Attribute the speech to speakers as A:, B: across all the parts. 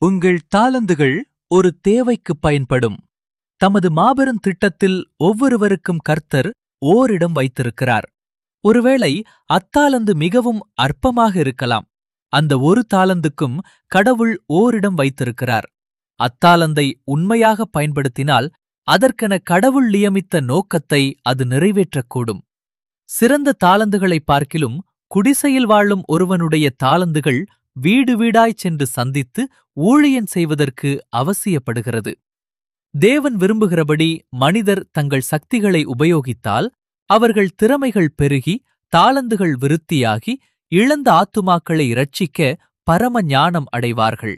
A: உங்கள் தாளந்துகள் ஒரு தேவைக்கு பயன்படும் தமது மாபெரும் திட்டத்தில் ஒவ்வொருவருக்கும் கர்த்தர் ஓரிடம் வைத்திருக்கிறார் ஒருவேளை அத்தாளந்து மிகவும் அற்பமாக இருக்கலாம் அந்த ஒரு தாளந்துக்கும் கடவுள் ஓரிடம் வைத்திருக்கிறார் அத்தாளந்தை உண்மையாக பயன்படுத்தினால் அதற்கென கடவுள் நியமித்த நோக்கத்தை அது நிறைவேற்றக்கூடும் சிறந்த தாளந்துகளைப் பார்க்கிலும் குடிசையில் வாழும் ஒருவனுடைய தாளந்துகள் வீடு வீடாய்ச் சென்று சந்தித்து ஊழியன் செய்வதற்கு அவசியப்படுகிறது தேவன் விரும்புகிறபடி மனிதர் தங்கள் சக்திகளை உபயோகித்தால் அவர்கள் திறமைகள் பெருகி தாளந்துகள் விருத்தியாகி இழந்த ஆத்துமாக்களை இரட்சிக்க பரம ஞானம் அடைவார்கள்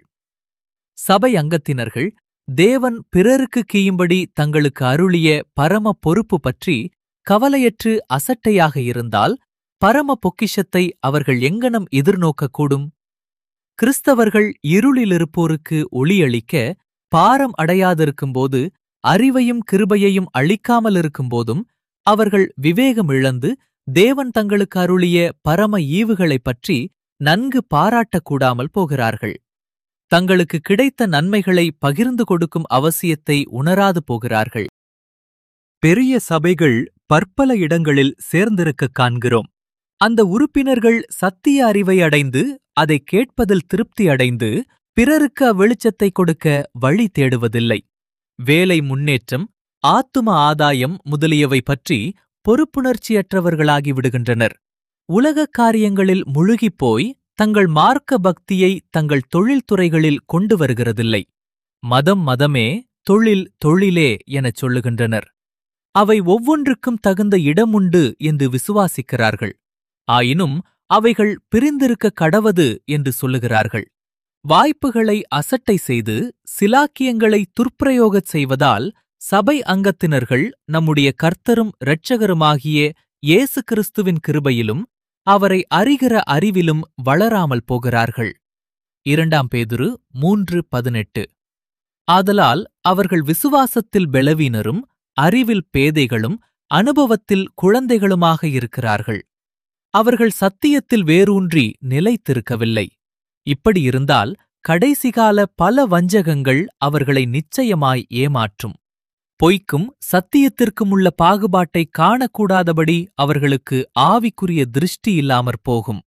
A: சபை அங்கத்தினர்கள் தேவன் பிறருக்கு கீயும்படி தங்களுக்கு அருளிய பரம பொறுப்பு பற்றி கவலையற்று அசட்டையாக இருந்தால் பரம பொக்கிஷத்தை அவர்கள் எங்கனம் எதிர்நோக்கக்கூடும் கிறிஸ்தவர்கள் இருளிலிருப்போருக்கு ஒளியளிக்க பாரம் அடையாதிருக்கும்போது அறிவையும் கிருபையையும் அளிக்காமல் இருக்கும்போதும் அவர்கள் விவேகம் இழந்து தேவன் தங்களுக்கு அருளிய பரம ஈவுகளைப் பற்றி நன்கு பாராட்டக்கூடாமல் போகிறார்கள் தங்களுக்கு கிடைத்த நன்மைகளை பகிர்ந்து கொடுக்கும் அவசியத்தை உணராது போகிறார்கள் பெரிய சபைகள் பற்பல இடங்களில் சேர்ந்திருக்கக் காண்கிறோம் அந்த உறுப்பினர்கள் சத்திய அறிவை அடைந்து அதை கேட்பதில் திருப்தி அடைந்து பிறருக்கு அவ்வெளிச்சத்தை கொடுக்க வழி தேடுவதில்லை வேலை முன்னேற்றம் ஆத்தும ஆதாயம் முதலியவை பற்றி பொறுப்புணர்ச்சியற்றவர்களாகி விடுகின்றனர் உலகக் காரியங்களில் முழுகிப் போய் தங்கள் மார்க்க பக்தியை தங்கள் தொழில்துறைகளில் கொண்டு வருகிறதில்லை மதம் மதமே தொழில் தொழிலே எனச் சொல்லுகின்றனர் அவை ஒவ்வொன்றுக்கும் தகுந்த இடமுண்டு என்று விசுவாசிக்கிறார்கள் ஆயினும் அவைகள் பிரிந்திருக்க கடவது என்று சொல்லுகிறார்கள் வாய்ப்புகளை அசட்டை செய்து சிலாக்கியங்களை துர்ப்பிரயோகச் செய்வதால் சபை அங்கத்தினர்கள் நம்முடைய கர்த்தரும் இரட்சகருமாகிய இயேசு கிறிஸ்துவின் கிருபையிலும் அவரை அறிகிற அறிவிலும் வளராமல் போகிறார்கள் இரண்டாம் பேதுரு மூன்று பதினெட்டு ஆதலால் அவர்கள் விசுவாசத்தில் பெலவீனரும் அறிவில் பேதைகளும் அனுபவத்தில் குழந்தைகளுமாக இருக்கிறார்கள் அவர்கள் சத்தியத்தில் வேரூன்றி நிலைத்திருக்கவில்லை இப்படியிருந்தால் கடைசிகால பல வஞ்சகங்கள் அவர்களை நிச்சயமாய் ஏமாற்றும் பொய்க்கும் சத்தியத்திற்கும் உள்ள பாகுபாட்டை காணக்கூடாதபடி அவர்களுக்கு ஆவிக்குரிய திருஷ்டி இல்லாமற் போகும்